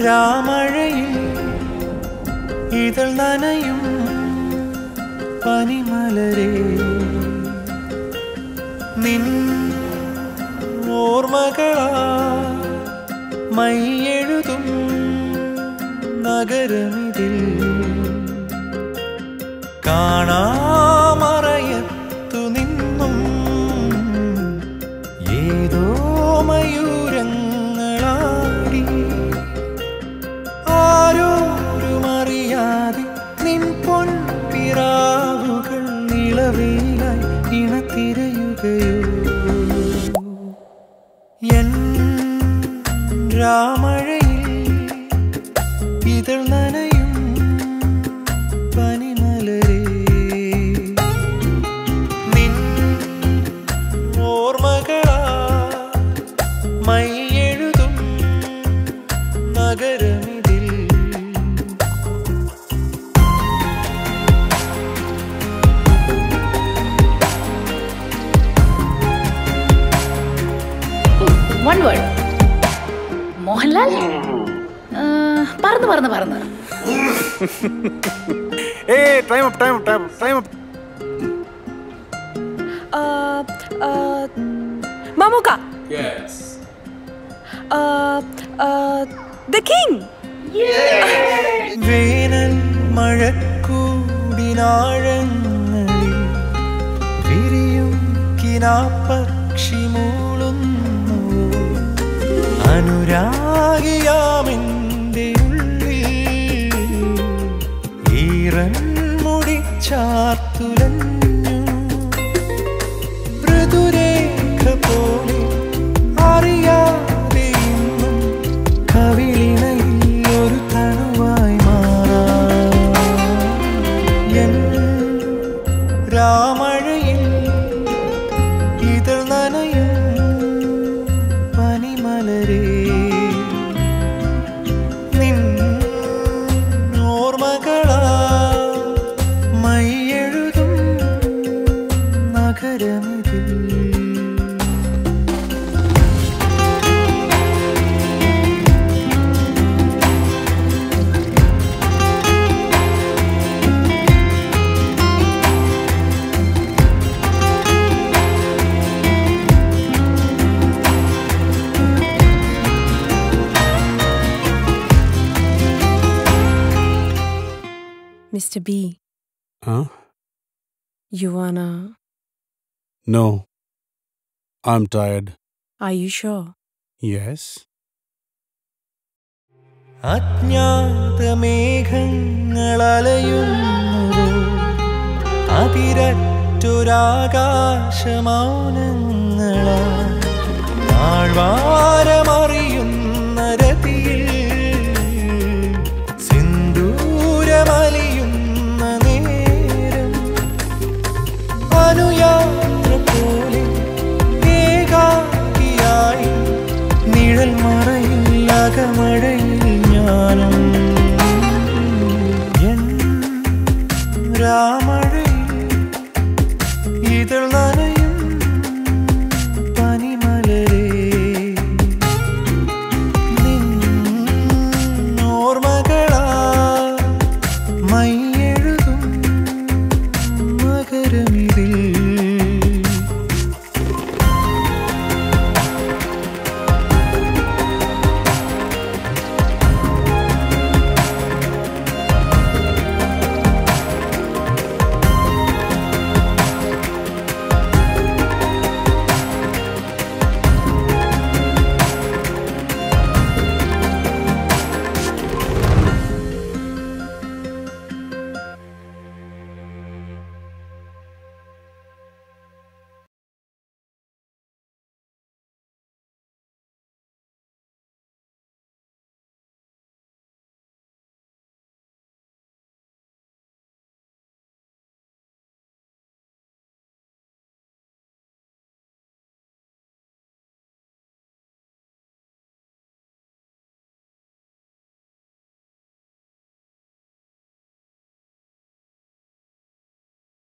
രാമഴയിൽ ഇതൾ നനയും പനിമലരെ നിൻ ഓർമ്മകളാ മൈയെഴുതും നഗരമിതിൽ കാണാമറയത്തു നിന്നും ഏതോ മയൂരങ്ങളാടി ആരോരുമറിയാതെ നിൻ പൊൻപിറാവുകൾ നിളവേലായി ഇണത്തിരയുകയോ എൻ രാമഴയിൽ ഇതൾ നനയും പനിമലരേ നിൻ ഓർമ്മകളാ മൈയെഴുതും നഗരമിതിൽ വൺ വേർഡ് മോഹൻലാൽ ആ, പറന്ന് പറന്ന് പറന്ന് Hey, time up, time up, time up, time up. Uh, uh, Mamuka. Yes. Uh, uh, the king. വേനൽ മഴക്കൂടിനാഴങ്ങളിൽ വിരിയും കിനാപ്പക്ഷി മൂളുന്നു അനുരാഗിയാമെൻ്റെ ഉള്ളിൽ ഈറൻ മുടിച്ചാർത്തുലഞ്ഞു ഋതുരേഖ പോലെ അറിയാതെ ഇന്നും കവിളിണയിൽ ഒരു തണുവായി മാറാം എൻ രാമഴയിൽ ഇതൾ നനയും പനിമലരേ നിൻ ഓർമ്മകളാ മൈയെഴുതും നഗരമിതിൽ Mr. B, Huh? you wanna. No. I'm tired. Are you sure? Yes. അജ്ഞാതമേഘങ്ങളലയുന്നതോ അതിരറ്റൊരാകാശമൗനങ്ങളാ താഴ്വാരമറിയുന്ന രതിയിൽ സിന്ദൂരമലിയുന്ന നേരം അനുയാത്ര പോലെ ഏകാകിയായി നിഴൽ മറയിൽ അകമഴയിൽ ഞാനും എൻ രാമ